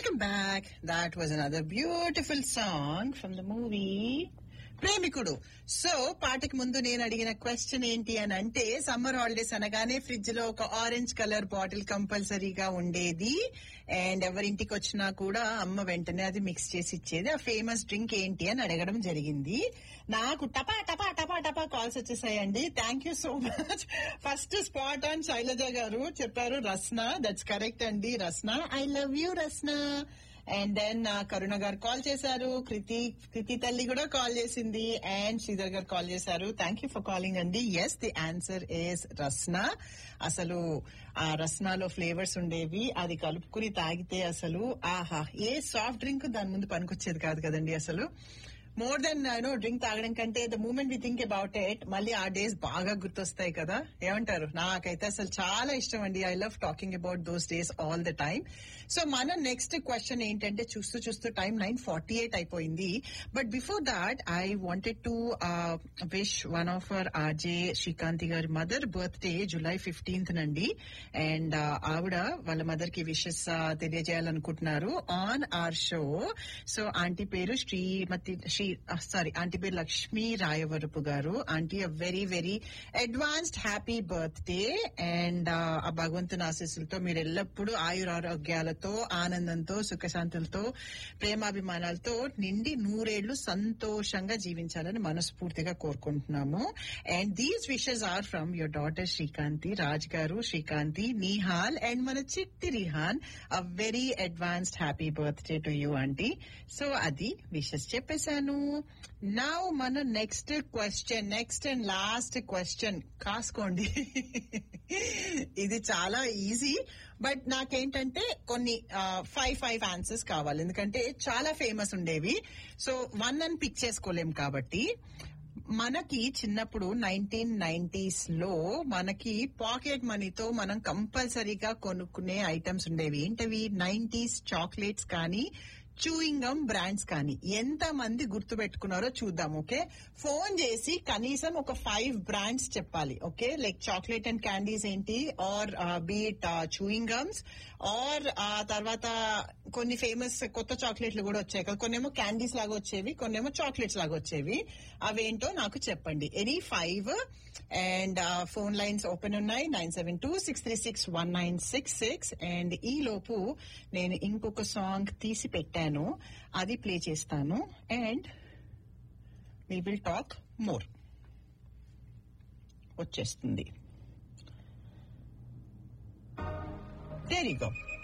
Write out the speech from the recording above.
Welcome back. That was another beautiful song from the movie Premikudu so పాటకి ముందు నేను అడిగిన క్వశ్చన్ ఏంటి అని అంటే సమ్మర్ హాలిడేస్ అనగానే ఫ్రిడ్జ్ లో ఒక ఆరెంజ్ కలర్ బాటిల్ కంపల్సరీగా ఉండేది అండ్ ఎవరింటికి వచ్చినా కూడా అమ్మ వెంటనే అది మిక్స్ చేసి ఇచ్చేది ఆ ఫేమస్ డ్రింక్ ఏంటి అని అడగడం జరిగింది నాకు టపా టపా టపా టపా కాల్స్ వచ్చేసాయండి thank you so much first spot on Sailaja గారు చెప్పారు రస్నా దట్స్ కరెక్ట్ అండి Rasna I love you Rasna and then Karuna గారు కాల్ చేశారు కృతి కృతి తల్లి కూడా కాల్ చేసింది అండ్ శ్రీధర్ గారు కాల్ చేశారు థ్యాంక్ యూ ఫర్ కాలింగ్ అండి yes the answer is Rasna అసలు ఆ రస్నాలో ఫ్లేవర్స్ ఉండేవి అది కలుపుకుని తాగితే అసలు ఆహా ఏ సాఫ్ట్ డ్రింక్ దాని ముందు పనికొచ్చేది కాదు కదండి అసలు మోర్ దెన్ యూనో డ్రింక్ తాగడం కంటే the moment we think about it మళ్ళీ ఆ డేస్ బాగా గుర్తొస్తాయి కదా ఏమంటారు నాకైతే అసలు చాలా ఇష్టం అండి I love talking about those days all the time so మన నెక్స్ట్ క్వశ్చన్ ఏంటంటే చూస్తూ చూస్తూ టైం నైన్ ఫార్టీ ఎయిట్ అయిపోయింది but before that I wanted to wish one of our RJ Srikanthi గారి మదర్ బర్త్డే జూలై ఫిఫ్టీన్త్ నండి and ఆవిడ వాళ్ళ mother కి విషెస్ తెలియజేయాలనుకుంటున్నారు on our show so aunty పేరు శ్రీమతి శ్రీ సారీ ఆంటీ పేరు లక్ష్మీ రాయవరపు గారు aunty uh very very advanced happy birthday and ఆ భగవంతుని ఆశీస్సులతో మీరు ఎల్లప్పుడూ ఆయురారోగ్యాలతో ఆనందంతో సుఖశాంతులతో ప్రేమాభిమానాలతో నిండి నూరేళ్లు సంతోషంగా జీవించాలని మనస్ఫూర్తిగా కోరుకుంటున్నాము and these wishes are from your daughter Srikanthi Raj గారు శ్రీకాంతి నిహాల్ అండ్ మన చిట్టి Rihan uh very advanced happy birthday to you aunty so అది విషెస్ చెప్పేశాను నా మన next question next and last question కాసుకోండి ఇది చాలా ఈజీ బట్ నాకేంటంటే కొన్ని ఫైవ్ ఫైవ్ ఆన్సర్స్ కావాలి ఎందుకంటే చాలా ఫేమస్ ఉండేవి సో వన్ అని పిక్ చేసుకోలేం కాబట్టి మనకి చిన్నప్పుడు నైన్టీన్ నైన్టీస్ లో మనకి పాకెట్ మనీతో మనం కంపల్సరీగా కొనుక్కునే ఐటమ్స్ ఉండేవి ఏంటవి నైన్టీస్ చాక్లెట్స్ కానీ చూయింగ్ గమ్ బ్రాండ్స్ కానీ ఎంత మంది గుర్తు పెట్టుకున్నారో చూద్దాం ఓకే ఫోన్ చేసి కనీసం ఒక ఫైవ్ బ్రాండ్స్ చెప్పాలి okay like chocolate and candies ఏంటి or beat chewing gums or తర్వాత కొన్ని ఫేమస్ కొత్త చాక్లెట్లు కూడా వచ్చాయి కదా కొన్నేమో క్యాండీస్ లాగా వచ్చేవి కొన్నేమో చాక్లెట్స్ లాగా వచ్చేవి అవేంటో నాకు చెప్పండి any five and phone lines open ఉన్నాయి nine seven two six three six one nine six six and ఈ లోపు నేను ఇంకొక సాంగ్ తీసి పెట్టాను అది ప్లే చేస్తాను and we will talk more వచ్చేస్తుంది దేర్ గో